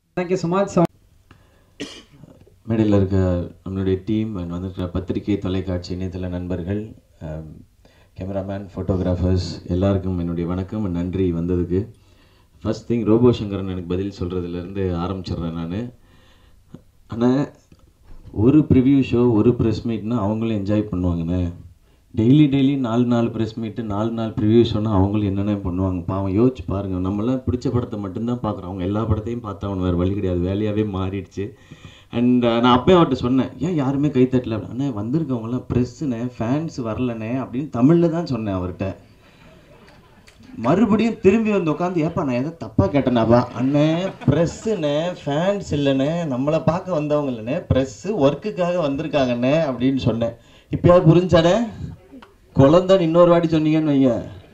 Thank you so much. So மேடையில் இருக்க நம்மளுடைய டீம் அண்ட் வந்திருக்கிற பத்திரிகை தொலைக்காட்சி இணையதள நண்பர்கள் கேமராமேன் ஃபோட்டோகிராஃபர்ஸ் எல்லாருக்கும் என்னுடைய வணக்கம் and நன்றி வந்ததுக்கு ஃபர்ஸ்ட் திங் ரோபோ சங்கரன் எனக்கு பதில் சொல்கிறதுலேருந்து ஆரம்பிச்சிடுறேன் நான் ஆனால் ஒரு ப்ரிவ்யூ ஷோ ஒரு ப்ரெஸ் மீட்னா அவங்களும் என்ஜாய் பண்ணுவாங்கண்ணே டெய்லி டெய்லி நாலு நாலு ப்ரெஸ் மீட்டு நாலு நாலு ப்ரிவ்யூ ஷோனா அவங்களும் என்னென்ன பண்ணுவாங்க பாவம் யோசிச்சு பாருங்கள் நம்மளாம் பிடிச்ச படத்தை மட்டும்தான் பார்க்குறோம் அவங்க எல்லா படத்தையும் பார்த்தா அவனு வேறு வழி கிடையாது வேலையாகவே மாறிடுச்சு அண்ட் நான் அப்பயே அவர்கிட்ட சொன்னேன் ஏன் யாருமே கை தட்டல அப்படி அண்ணே வந்திருக்கவங்களாம் ப்ரெஸ்ஸுண்ணே ஃபேன்ஸ் வரலண்ணே அப்படின்னு தமிழில் தான் சொன்னேன் அவர்கிட்ட மறுபடியும் திரும்பி வந்து உட்காந்து ஏப்பா நான் எதை தப்பாக கேட்டேனாப்பா அண்ணே ப்ரெஸ்ஸுண்ணே ஃபேன்ஸ் இல்லைண்ணே நம்மளை பார்க்க வந்தவங்க இல்லைண்ணே ப்ரெஸ்ஸு ஒர்க்குக்காக வந்திருக்காங்கண்ணே அப்படின்னு சொன்னேன் இப்போயாவது புரிஞ்சானே குழந்தைன்னு இன்னொரு வாட்டி சொன்னீங்கன்னு வைங்க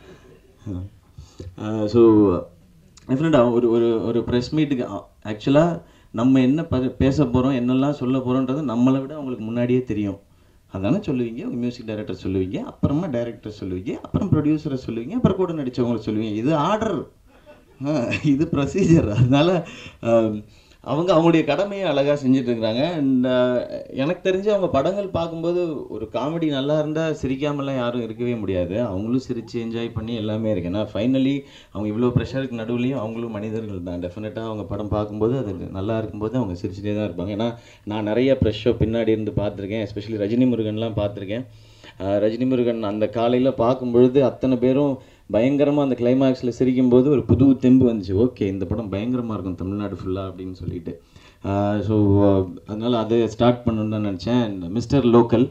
ஸோ டெஃபினட்டாக ஒரு ஒரு ஒரு ப்ரெஸ் மீட்டுக்கு ஆக்சுவலாக நம்ம என்ன ப பேச போகிறோம் என்னெல்லாம் சொல்ல போகிறோன்றது நம்மளை விட அவங்களுக்கு முன்னாடியே தெரியும் அதானே சொல்லுவீங்க உங்கள் மியூசிக் டைரக்டர் சொல்லுவீங்க அப்புறமா டைரக்டர் சொல்லுவீங்க அப்புறம் ப்ரொடியூசரை சொல்லுவீங்க அப்புறம் கூட நடித்தவங்களை சொல்லுவீங்க இது ஆர்டர் இது ப்ரொசீஜர் அதனால ஆம், அவங்க அவங்களுடைய கடமையை அழகாக செஞ்சுட்டு இருக்கிறாங்க அண்ட் எனக்கு தெரிஞ்சு அவங்க படங்கள் பார்க்கும்போது ஒரு காமெடி நல்லா இருந்தால் சிரிக்காமலாம் யாரும் இருக்கவே முடியாது அவங்களும் சிரித்து என்ஜாய் பண்ணி எல்லாமே இருக்கு ஏன்னா ஃபைனலி அவங்க இவ்வளோ ப்ரெஷருக்கு நடுவுலையும் அவங்களும் மனிதர்கள் தான் டெஃபினட்டாக அவங்க படம் பார்க்கும்போது அது நல்லா இருக்கும்போது அவங்க சிரிச்சுட்டே தான் இருப்பாங்க ஏன்னா நான் நிறைய ப்ரெஷ் ஷோ பின்னாடி இருந்து பார்த்துருக்கேன் எஸ்பெஷலி ரஜினி முருகன்லாம் பார்த்துருக்கேன் ஆஹ் ரஜினி முருகன் அந்த காலையில் பார்க்கும் பொழுது அத்தனை பேரும் பயங்கரமாக அந்த கிளைமாக்ஸில் சிரிக்கும்போது ஒரு புது தெம்பு வந்துச்சு ஓகே இந்த படம் பயங்கரமாக இருக்கும் தமிழ்நாடு ஃபுல்லாக அப்படின்னு சொல்லிட்டு ஸோ அதனால் அதை ஸ்டார்ட் பண்ணணும்னு தான் நினச்சேன் மிஸ்டர் லோக்கல்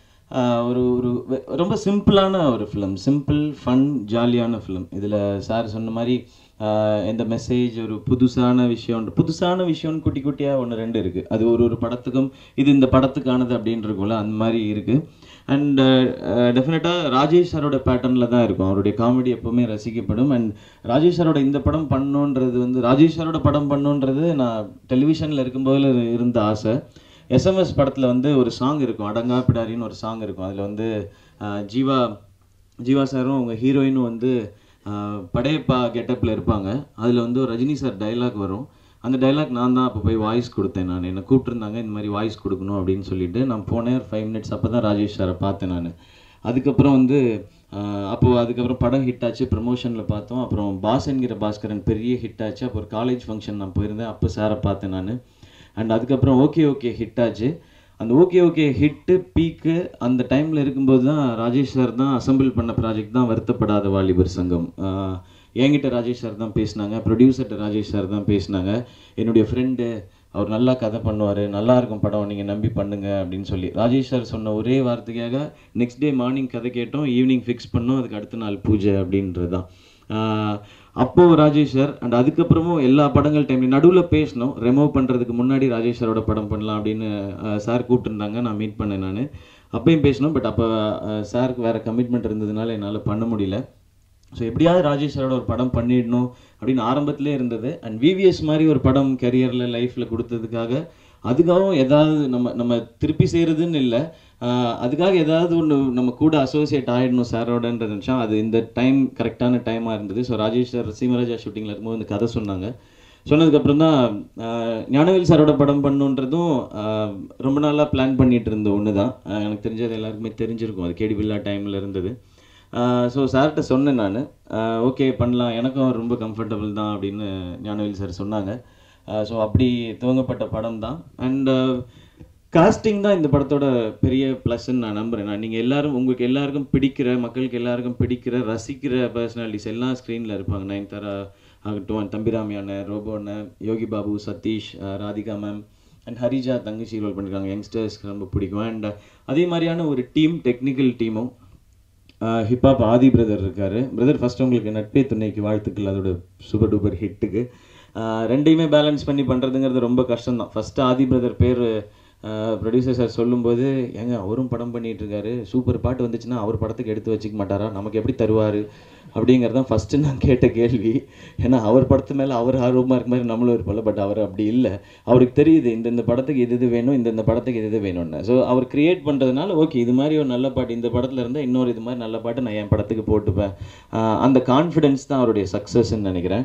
ஒரு ஒரு வெ- ரொம்ப சிம்பிளான ஒரு ஃபிலிம் சிம்பிள் ஃபன் ஜாலியான ஃபிலிம் இதில் சார் சொன்ன மாதிரி ஆஹ் எந்த மெசேஜ் ஒரு புதுசான விஷயம் புதுசான விஷயம்னு குட்டி குட்டியாக ஒன்று ரெண்டு இருக்குது அது ஒரு ஒரு படத்துக்கும் இது இந்த படத்துக்கானது அப்படின்னு இருக்கும்ல அந்த மாதிரி இருக்குது அண்ட் டெஃபினட்டாக ராஜேஷ் சாரோட பேட்டர்னில் தான் இருக்கும் அவருடைய காமெடி எப்போவுமே ரசிக்கப்படும் அண்ட் ராஜேஷ் சாரோட இந்த படம் பண்ணணுன்றது வந்து ராஜேஷ் சாரோட படம் பண்ணணுன்றது நான் டெலிவிஷனில் இருக்கும்போது இருந்த ஆசை எஸ்எம்எஸ் படத்தில் வந்து ஒரு சாங் இருக்கும் அடங்கா பிடாரின்னு ஒரு சாங் இருக்கும் அதில் வந்து ஆஹ் ஜீவா ஜீவா சாரும் அவங்க ஹீரோயினும் வந்து ஆஹ் படையப்பா கெட்டப்பில் இருப்பாங்க அதில் வந்து ஒரு ரஜினி சார் டைலாக் வரும் அந்த டைலாக் நான் தான் அப்போ போய் வாய்ஸ் கொடுத்தேன் நான் என்னை கூப்பிட்டுருந்தாங்க இந்த மாதிரி வாய்ஸ் கொடுக்கணும் அப்படின்னு சொல்லிட்டு நான் போனேன் ஒரு ஃபைவ் மினிட்ஸ் அப்போ தான் ராஜேஷ் சாரை பார்த்தேன் நான் அதுக்கப்புறம் வந்து ஆஹ் அப்போ அதுக்கப்புறம் படம் ஹிட் ஆச்சு ப்ரமோஷனில் பார்த்தோம் அப்புறம் பாஸ் என்கிற பாஸ்கரன் பெரிய ஹிட் ஆச்சு அப்போ ஒரு காலேஜ் ஃபங்க்ஷன் நான் போயிருந்தேன் அப்போ சாரை பார்த்தேன் நான் அண்ட் அதுக்கப்புறம் ஓகே ஓகே ஹிட் ஆச்சு அந்த ஓகே ஓகே ஹிட்டு பீக்கு அந்த டைமில் இருக்கும்போது தான் ராஜேஷ் சார் தான் அசெம்பிள் பண்ண ப்ராஜெக்ட் தான் வருத்தப்படாத வாலிபர் சங்கம் ஆஹ் என்கிட்ட ராஜேஷ் சார் தான் பேசினாங்க ப்ரொடியூசர்கிட்ட ராஜேஷ் சார் தான் பேசினாங்க என்னுடைய ஃப்ரெண்டு அவர் நல்லா கதை பண்ணுவார் நல்லா இருக்கும் படம் நீங்கள் நம்பி பண்ணுங்க அப்படின்னு சொல்லி ராஜேஷ் சார் சொன்ன ஒரே வார்த்தைக்காக நெக்ஸ்ட் டே மார்னிங் கதை கேட்டோம் ஈவினிங் ஃபிக்ஸ் பண்ணோம் அதுக்கு அடுத்த நாள் பூஜை அப்படின்றது தான் ஆஹ் அப்போ ராஜேஷ் சார் அண்ட் அதுக்கப்புறமும் எல்லா படங்கள் டைம் நடுவில் பேசணும் ரிமூவ் பண்ணுறதுக்கு முன்னாடி ராஜேஷ் சாரோட படம் பண்ணலாம் அப்படின்னு சார் கூப்பிட்டுருந்தாங்க நான் மீட் பண்ணேன் நான் அப்பயும் பேசணும் பட் அப்போ சாருக்கு வேறு கமிட்மெண்ட் இருந்ததுனால என்னால் பண்ண முடியல ஸோ எப்படியாவது ராஜேஷ் சாரோட ஒரு படம் பண்ணிடணும் அப்படின்னு ஆரம்பத்திலே இருந்தது அண்ட் விவிஎஸ் மாதிரி ஒரு படம் கரியரில் லைஃப்பில் கொடுத்ததுக்காக அதுக்காகவும் ஏதாவது நம்ம நம்ம திருப்பி செய்கிறதுன்னு இல்லை அதுக்காக ஏதாவது ஒன்று நம்ம கூட அசோசியேட் ஆகிடணும் சாரோடன்றது நினச்சா அது இந்த டைம் கரெக்டான டைமாக இருந்தது ஸோ ராஜேஷ் சார் சீமராஜா ஷூட்டிங்கில் இருக்கும்போது இந்த கதை சொன்னாங்க சொன்னதுக்கப்புறம் தான் ஆஹ், ஞானவேல் சாரோட படம் பண்ணுன்றதும் ஆஹ், ரொம்ப நாளாக பிளான் பண்ணிட்டு இருந்த ஒன்று தான் ஆஹ், எனக்கு தெரிஞ்சது எல்லாருக்குமே தெரிஞ்சிருக்கும் அது கேடி வில்லா டைமில் இருந்தது ஸோ சார்கிட்ட சொன்னேன் நான் ஓகே பண்ணலாம் எனக்கும் ரொம்ப கம்ஃபர்டபுள் தான் அப்படின்னு ஞானவேல் சார் சொன்னாங்க ஸோ அப்படி துவங்கப்பட்ட படம் தான் அண்ட் காஸ்டிங் தான் இந்த படத்தோட பெரிய ப்ளஸ்ன்னு நான் நம்புறேன் நான் நீங்கள் எல்லாரும் உங்களுக்கு எல்லாருக்கும் பிடிக்கிற மக்களுக்கு எல்லாருக்கும் பிடிக்கிற ரசிக்கிற பர்சனாலிட்டிஸ் எல்லாம் ஸ்க்ரீனில் இருப்பாங்க நயன்தாரா ஆகட்டும் தம்பிராமி அண்ணன் ரோபோ அண்ணன் யோகி பாபு சதீஷ் அஹ் ராதிகா மேம் அண்ட் ஹரிஜா தங்கச்சி ரோல் பண்ணியிருக்காங்க யங்ஸ்டர்ஸ்க்கு ரொம்ப பிடிக்கும் அண்ட் அதே மாதிரியான ஒரு டீம் டெக்னிக்கல் டீமும் ஹிப்ஹாப் ஆதி பிரதர் இருக்காரு பிரதர் ஃபர்ஸ்ட் உங்களுக்கு நட்பே துணைக்கு வாழ்த்துக்கள் அதோட சூப்பர் டூப்பர் ஹிட்டுக்கு ரெண்டையுமே பேலன்ஸ் பண்ணி பண்ணுறதுங்கிறது ரொம்ப கஷ்டம் தான் ஃபஸ்ட்டு ஆதி பிரதர் பேர் ப்ரொடியூசர் சார் சொல்லும்போது ஏங்க அவரும் படம் பண்ணிட்டு இருக்காரு சூப்பர் பாட்டு வந்துச்சுன்னா அவர் படத்துக்கு எடுத்து வச்சுக்க மாட்டாரா நமக்கு எப்படி தருவார் அப்படிங்கிறது தான் ஃபஸ்ட்டு நான் கேட்ட கேள்வி ஏன்னா அவர் படத்து மேலே அவர் ஆர்வமாக இருக்க மாதிரி நம்மளும் இருப்போம்ல பட் அவர் அப்படி இல்லை அவருக்கு தெரியுது இந்த இந்த படத்துக்கு இது இது வேணும் இந்த இந்த படத்துக்கு இது இது வேணும்னு ஸோ அவர் கிரியேட் பண்ணுறதுனால ஓகே இது மாதிரி ஒரு நல்ல பாட்டு இந்த படத்தில் இருந்தால் இன்னொரு இது மாதிரி நல்ல பாட்டு நான் என் படத்துக்கு போட்டுப்பேன் ஆஹ் அந்த கான்ஃபிடென்ஸ் தான் அவருடைய சக்ஸஸ்ன்னு நினைக்கிறேன்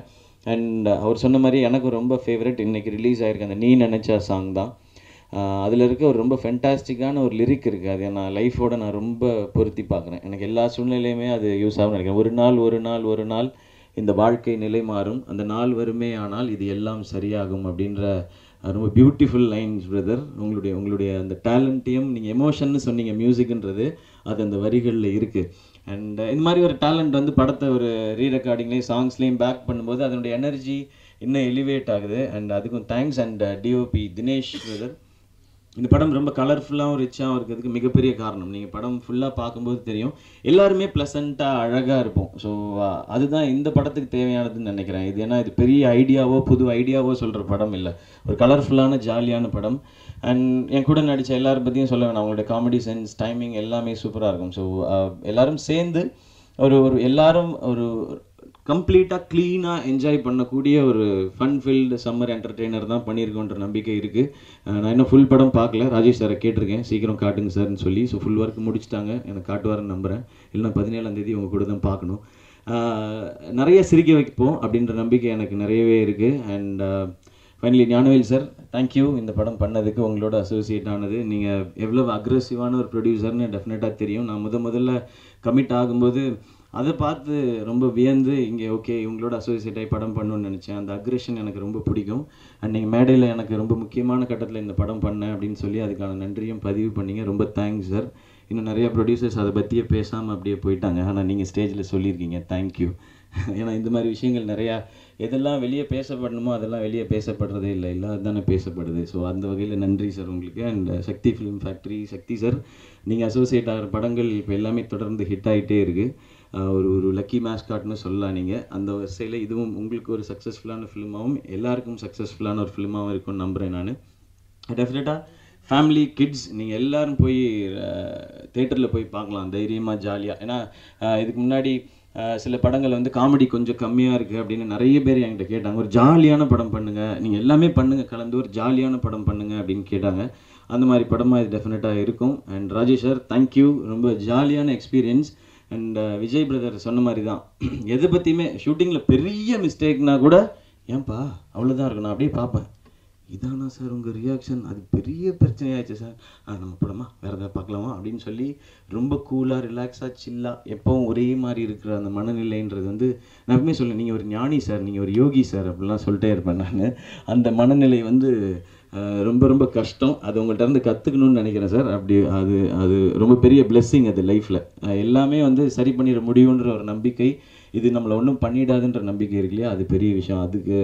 அண்ட் அவர் சொன்ன மாதிரி எனக்கு ரொம்ப ஃபேவரட் இன்னைக்கு ரிலீஸ் ஆயிருக்கு அந்த நீ நினச்ச சாங் தான் அதில் இருக்க ஒரு ரொம்ப ஃபென்டாஸ்டிக்கான ஒரு லிரிக் இருக்குது அது நான் லைஃபோட நான் ரொம்ப பொருத்தி பார்க்குறேன் எனக்கு எல்லா சூழ்நிலையுமே அது யூஸ் ஆகும் நினைக்கிறேன் ஒரு நாள் ஒரு நாள் ஒரு நாள் இந்த வாழ்க்கை நிலை மாறும் அந்த நாள் வருமே ஆனால் இது எல்லாம் சரியாகும் அப்படின்ற அஹ், ரொம்ப பியூட்டிஃபுல் லைன்ஸ் பிரதர் உங்களுடைய உங்களுடைய அந்த டேலண்ட்டையும் நீங்கள் எமோஷன்னு சொன்னீங்க மியூசிக்ன்றது அது அந்த வரிகளில் இருக்குது அண்ட் இந்த மாதிரி ஒரு டேலண்ட் வந்து படத்தை ஒரு ரீ ரெக்கார்டிங்லேயும் சாங்ஸ்லேயும் பேக் பண்ணும்போது அதனுடைய எனர்ஜி இன்னும் எலிவேட் ஆகுது அண்ட் அதுக்கும் thanks and DOP Dinesh brother இந்த படம் ரொம்ப கலர்ஃபுல்லாகவும் ரிச்சாகவும் இருக்கிறதுக்கு மிகப்பெரிய காரணம் நீங்கள் படம் ஃபுல்லாக பார்க்கும்போது தெரியும் எல்லாருமே ப்ளசண்ட்டாக அழகாக இருப்போம் ஸோ அதுதான் இந்த படத்துக்கு தேவையானதுன்னு நினைக்கிறேன் இது ஏன்னா இது பெரிய ஐடியாவோ புது ஐடியாவோ சொல்கிற படம் இல்லை ஒரு கலர்ஃபுல்லான ஜாலியான படம் அண்ட் என் கூட நடித்த எல்லாரும் பற்றியும் சொல்ல வேணாம் அவங்களோட காமெடி சென்ஸ் டைமிங் எல்லாமே சூப்பராக இருக்கும் ஸோ எல்லாரும் சேர்ந்து ஒரு ஒரு எல்லாரும் ஒரு கம்ப்ளீட்டாக க்ளீனாக என்ஜாய் பண்ணக்கூடிய ஒரு ஃபன் ஃபில்டு சம்மர் என்டர்டெய்னர் தான் பண்ணியிருக்கோன்ற நம்பிக்கை இருக்குது நான் இன்னும் ஃபுல் படம் பார்க்கல ராஜேஷ் சாரை கேட்டிருக்கேன் சீக்கிரம் காட்டுங்க சார்னு சொல்லி ஸோ ஃபுல் ஒர்க் முடிச்சிட்டாங்க எனக்கு காட்டுவாருன்னு நம்புகிறேன் இல்லைனா பதினேழாம் தேதி உங்கள் கூட தான் பார்க்கணும் ஆஹ் நிறைய சிரிக்க வைப்போம் அப்படின்ற நம்பிக்கை எனக்கு நிறையவே இருக்குது and finally Gnanavel sir thank you இந்த படம் பண்ணதுக்கு உங்களோட அசோசியேட் ஆனது நீங்கள் எவ்வளோ அக்ரெசிவான ஒரு ப்ரொடியூசர்னு டெஃபினட்டாக தெரியும் நான் முத முதல்ல கமிட் ஆகும்போது அதை பார்த்து ரொம்ப வியந்து இங்கே ஓகே இவங்களோட அசோசியேட் ஆகி படம் பண்ணணும்னு நினச்சேன் அந்த அக்ரெஷன் எனக்கு ரொம்ப பிடிக்கும் அண்ட் நீங்கள் மேடையில் எனக்கு ரொம்ப முக்கியமான கட்டத்தில் இந்த படம் பண்ணேன் அப்படின்னு சொல்லி அதுக்கான நன்றியும் பதிவு பண்ணீங்க ரொம்ப தேங்க்ஸ் சார் இன்னும் நிறைய ப்ரொடியூசர்ஸ் அதை பற்றியே பேசாமல் அப்படியே போயிட்டாங்க ஆனால் நீங்கள் ஸ்டேஜில் சொல்லியிருக்கீங்க தேங்க்யூ ஏன்னா இந்த மாதிரி விஷயங்கள் நிறையா எதெல்லாம் வெளியே பேசப்படணுமோ அதெல்லாம் வெளியே பேசப்படுறதே இல்லை இல்லை அதுதானே பேசப்படுது ஸோ அந்த வகையில் நன்றி சார் உங்களுக்கு and Sakthi film factory Sakthi sir நீங்கள் அசோசியேட் ஆகிற படங்கள் இப்போ எல்லாமே தொடர்ந்து ஹிட் ஆகிட்டே இருக்குது ஒரு ஒரு லக்கி மேஸ்காட்னு சொல்லலாம் நீங்கள் அந்த வரிசையில் இதுவும் உங்களுக்கு ஒரு சக்ஸஸ்ஃபுல்லான ஃபிலிமாகவும் எல்லாருக்கும் சக்ஸஸ்ஃபுல்லான ஒரு ஃபிலிமாகவும் இருக்கும்னு நம்புகிறேன் நான் டெஃபினட்டாக ஃபேமிலி கிட்ஸ் நீங்கள் எல்லாரும் போய் தேட்டரில் போய் பார்க்கலாம் தைரியமாக ஜாலியாக ஏன்னா அஹ், இதுக்கு முன்னாடி அஹ், சில படங்கள் வந்து காமெடி கொஞ்சம் கம்மியாக இருக்குது அப்படின்னு நிறைய பேர் என்கிட்ட கேட்டாங்க ஒரு ஜாலியான படம் பண்ணுங்கள் நீங்கள் எல்லாமே பண்ணுங்கள் கலந்து ஒரு ஜாலியான படம் பண்ணுங்கள் அப்படின்னு கேட்டாங்க அந்த மாதிரி படமாக இது டெஃபினட்டாக இருக்கும் அண்ட் ராஜேஷ் சார் தேங்க்யூ ரொம்ப ஜாலியான எக்ஸ்பீரியன்ஸ் அண்ட் விஜய் பிரதர் சொன்ன மாதிரி தான் எதை பற்றியுமே ஷூட்டிங்கில் பெரிய மிஸ்டேக்னா கூட ஏன்பா அவ்வளோதான் இருக்கும் நான் அப்படியே பார்ப்பேன் இதானா சார் உங்கள் ரியாக்ஷன் அது பெரிய பிரச்சனையாச்சு சார் ஆ நம்ம படமா வேறு எதாவது பார்க்கலாமா அப்படின்னு சொல்லி ரொம்ப கூலாக ரிலாக்ஸாக சில்லாக எப்பவும் ஒரே மாதிரி இருக்கிற அந்த மனநிலைன்றது வந்து நான் எப்பவுமே சொல்லுவேன் நீங்கள் ஒரு ஞானி சார் நீங்கள் ஒரு யோகி சார் அப்படிலாம் சொல்லிட்டே இருப்பேன் நான் அந்த மனநிலை வந்து அஹ், ரொம்ப ரொம்ப கஷ்டம் அது உங்கள்கிட்ட இருந்து கற்றுக்கணும்னு நினைக்கிறேன் சார் அப்படி அது அது ரொம்ப பெரிய blessing அது லைஃப்பில் எல்லாமே வந்து சரி பண்ணிட முடியுன்ற ஒரு நம்பிக்கை இது நம்மளை ஒன்றும் பண்ணிடாதுன்ற நம்பிக்கை இருக்கு இல்லையா அது பெரிய விஷயம் அதுக்கு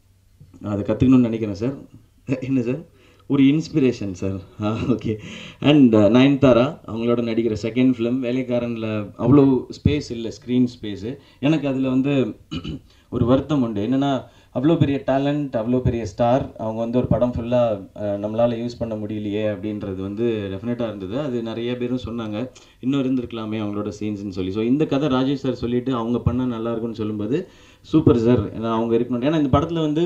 நான் அதை கற்றுக்கணும்னு நினைக்கிறேன் சார் என்ன சார் ஒரு இன்ஸ்பிரேஷன் சார் ஆ ஓகே அண்ட் நயன்தாரா அவங்களோட நடிக்கிற செகண்ட் ஃபிலிம் வேலைக்காரனில் அவ்வளோ ஸ்பேஸ் இல்லை ஸ்க்ரீன் ஸ்பேஸு எனக்கு அதில் வந்து ஒரு வருத்தம் உண்டு என்னென்னா அவ்வளோ பெரிய டேலண்ட் அவ்வளோ பெரிய ஸ்டார் அவங்க வந்து ஒரு படம் ஃபுல்லாக நம்மளால் யூஸ் பண்ண முடியலையே அப்படின்றது வந்து டெஃபினட்டாக இருந்தது அது நிறைய பேரும் சொன்னாங்க இன்னும் இருந்திருக்கலாமே அவங்களோட சீன்ஸ்னு சொல்லி ஸோ இந்த கதை ராஜேஷ் சார் சொல்லிட்டு அவங்க பண்ணால் நல்லா இருக்கும்னு சொல்லும்போது சூப்பர் சார் ஏன்னா அவங்க இருக்கணும் ஏன்னா இந்த படத்தில் வந்து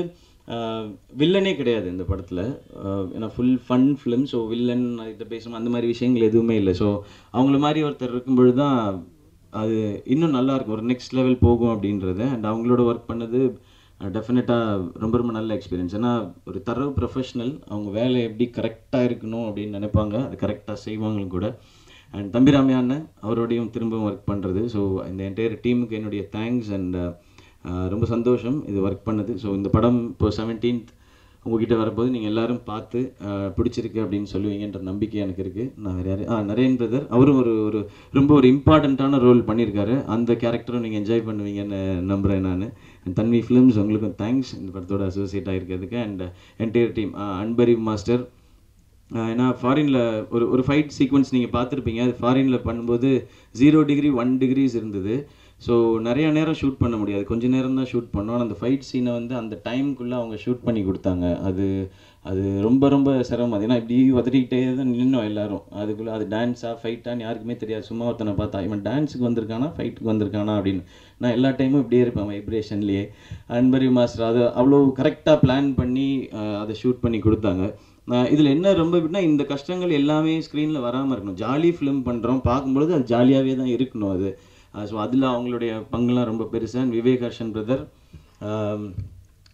வில்லனே கிடையாது இந்த படத்தில் ஏன்னா full fun film so villain இதை பேசணும் அந்த மாதிரி விஷயங்கள் எதுவுமே இல்லை ஸோ அவங்கள மாதிரி ஒருத்தர் இருக்கும்பொழுது தான் அது இன்னும் நல்லா இருக்கும் ஒரு நெக்ஸ்ட் லெவல் போகும் அப்படின்றது அண்ட் அவங்களோட ஒர்க் பண்ணது டெஃபினட்டாக ரொம்ப ரொம்ப நல்ல எக்ஸ்பீரியன்ஸ் ஏன்னா ஒரு தரவு ப்ரொஃபஷனல் அவங்க வேலை எப்படி கரெக்டாக இருக்கணும் அப்படின்னு நினைப்பாங்க அது கரெக்டாக செய்வாங்களும் கூட அண்ட் தம்பிராமையா அண்ணன் அவரோடையும் திரும்பவும் ஒர்க் பண்ணுறது ஸோ இந்த என்டையர் டீமுக்கு என்னுடைய தேங்க்ஸ் அண்ட் ரொம்ப சந்தோஷம் இது ஒர்க் பண்ணது ஸோ இந்த படம் இப்போ செவன்டீன்த் உங்ககிட்ட வரும்போது நீங்கள் எல்லாரும் பார்த்து அஹ், பிடிச்சிருக்கு அப்படின்னு சொல்லுவீங்கன்ற நம்பிக்கை எனக்கு இருக்குது நான் வேறு யாரு ஆ நரேன் பிரதர் அவரும் ஒரு ஒரு ரொம்ப ஒரு இம்பார்ட்டண்ட்டான ரோல் பண்ணியிருக்காரு அந்த கேரக்டரும் நீங்கள் என்ஜாய் பண்ணுவீங்கன்னு நம்புகிறேன் நான் தன்வி ஃபிலிம்ஸ் உங்களுக்கும் தேங்க்ஸ் இந்த படத்தோட அசோசியேட் ஆகிருக்கிறதுக்கு and entire team Anbariv master ஆஹ் ஏன்னா ஃபாரினில் ஒரு ஒரு ஃபைட் சீக்வன்ஸ் நீங்கள் பார்த்துருப்பீங்க அது ஃபாரினில் பண்ணும்போது ஜீரோ டிகிரி ஒன் டிகிரிஸ் இருந்தது ஸோ நிறைய நேரம் ஷூட் பண்ண முடியாது கொஞ்ச நேரம் தான் ஷூட் பண்ணோம் ஆனா அந்த ஃபைட் சீனை வந்து அந்த டைம்குள்ளே அவங்க ஷூட் பண்ணி கொடுத்தாங்க அது அது ரொம்ப ரொம்ப சிரமம் அது ஏன்னா இப்படி உதறிக்கிட்டே தான் நின்னோம் எல்லாரும் அதுக்குள்ளே அது டான்ஸாக ஃபைட்டான்னு யாருக்குமே தெரியாது சும்மா ஒருத்தனை பார்த்தா இவன் டான்ஸுக்கு வந்திருக்கானா ஃபைட்டுக்கு வந்திருக்கானா அப்படின்னு நான் எல்லா டைமும் இப்படியே இருப்பேன் வைப்ரேஷன்லேயே அன்பரி மாஸ்டர் அது அவ்வளோ கரெக்டாக பிளான் பண்ணி ஆஹ் அதை ஷூட் பண்ணி கொடுத்தாங்க நான் இதில் என்ன ரொம்ப எப்படின்னா இந்த கஷ்டங்கள் எல்லாமே ஸ்க்ரீனில் வராமல் இருக்கணும் ஜாலி ஃபிலிம் பண்ணுறோம் பார்க்கும்பொழுது அது ஜாலியாகவே தான் இருக்கணும் அது ஸோ அதில் அவங்களுடைய பங்குலாம் ரொம்ப பெருசு அண்ட் விவேக் ஹர்ஷன் பிரதர்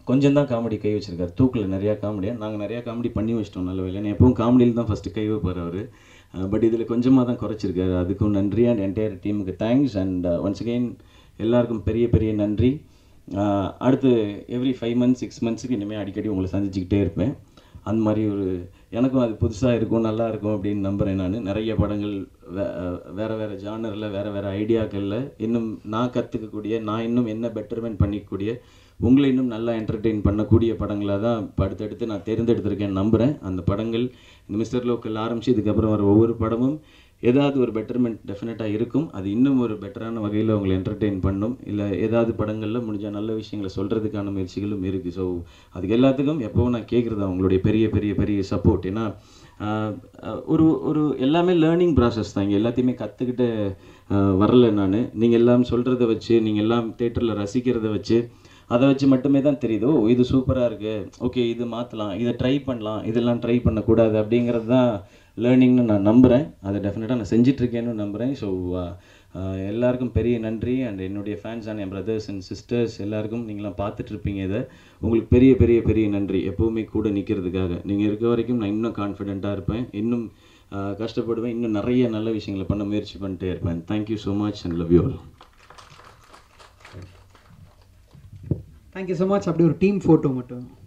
கொஞ்சம் தான் காமெடி கை வச்சிருக்காரு தூக்கில் நிறையா காமெடியாக நாங்கள் நிறையா காமெடி பண்ணி வச்சிட்டோம் நல்ல வேலை எப்பவும் காமெடியில் தான் ஃபஸ்ட்டு கை வைப்பார் அவர் பட் இதில் கொஞ்சமாக தான் குறைச்சிருக்காரு அதுக்கும் நன்றி அண்ட் என்டையர் டீமுக்கு தேங்க்ஸ் அண்ட் ஒன்ஸ் அகெயின் எல்லாருக்கும் பெரிய பெரிய நன்றி அஹ், அடுத்து எவ்ரி ஃபைவ் மந்த்ஸ் சிக்ஸ் மந்த்ஸுக்கு இனிமேல் அடிக்கடி உங்களை சந்திச்சுக்கிட்டே இருப்பேன் அந்த மாதிரி ஒரு எனக்கும் அது புதுசாக இருக்கும் நல்லா இருக்கும் அப்படின்னு நம்புகிறேன் நான் நிறைய படங்கள் வே வேறு வேறு ஜானரில் வேறு வேறு ஐடியாக்களில் இன்னும் நான் கற்றுக்கக்கூடிய நான் இன்னும் என்ன பெட்டர்மெண்ட் பண்ணிக்கக்கூடிய உங்களை இன்னும் நல்லா என்டர்டெயின் பண்ணக்கூடிய படங்களாக தான் இப்போ அடுத்தடுத்து நான் தேர்ந்தெடுத்திருக்கேன் நம்புகிறேன் அந்த படங்கள் இந்த மிஸ்டர் லோக்கல் ஆரம்பித்து இதுக்கப்புறம் வர ஒவ்வொரு படமும் ஏதாவது ஒரு பெட்டர்மெண்ட் டெஃபினட்டாக இருக்கும் அது இன்னும் ஒரு பெட்டரான வகையில் உங்களை என்டர்டெயின் பண்ணும் இல்லை ஏதாவது படங்களில் முடிஞ்ச நல்ல விஷயங்களை சொல்கிறதுக்கான முயற்சிகளும் இருக்குது ஸோ அதுக்கு எல்லாத்துக்கும் எப்போவும் நான் கேட்குறது அவங்களுடைய பெரிய பெரிய பெரிய சப்போர்ட் ஏன்னா ஆஹ், ஆஹ், ஒரு ஒரு எல்லாமே லேர்னிங் ப்ராசஸ் தான் இங்கே எல்லாத்தையுமே கற்றுக்கிட்டு வரல நான் நீங்கள் எல்லாம் சொல்கிறத வச்சு நீங்கள் எல்லாம் தேட்டரில் ரசிக்கிறத வச்சு அதை வச்சு மட்டுமே தான் தெரியுது ஓ இது சூப்பராக இருக்குது ஓகே இது மாற்றலாம் இதை ட்ரை பண்ணலாம் இதெல்லாம் ட்ரை பண்ணக்கூடாது அப்படிங்கிறது தான் லேர்னிங்னு நான் நம்புகிறேன் அதை டெஃபினட்டாக நான் செஞ்சிட்ருக்கேன்னு நம்புகிறேன் ஸோ எல்லாருக்கும் பெரிய நன்றி அண்ட் என்னுடைய ஃபேன்ஸ் அண்ட் என் பிரதர்ஸ் அண்ட் சிஸ்டர்ஸ் எல்லாருக்கும் நீங்களாம் பார்த்துட்டு இருப்பீங்க இதை உங்களுக்கு பெரிய பெரிய பெரிய நன்றி எப்போவுமே கூட நிற்கிறதுக்காக நீங்கள் இருக்க வரைக்கும் நான் இன்னும் கான்ஃபிடென்ட்டாக இருப்பேன் இன்னும் ஆஹ், கஷ்டப்படுவேன் இன்னும் நிறைய நல்ல விஷயங்களை பண்ண முயற்சி பண்ணிட்டே இருப்பேன் thank you so much and love you all thank you so much அப்படியே ஒரு டீம் ஃபோட்டோ மட்டும்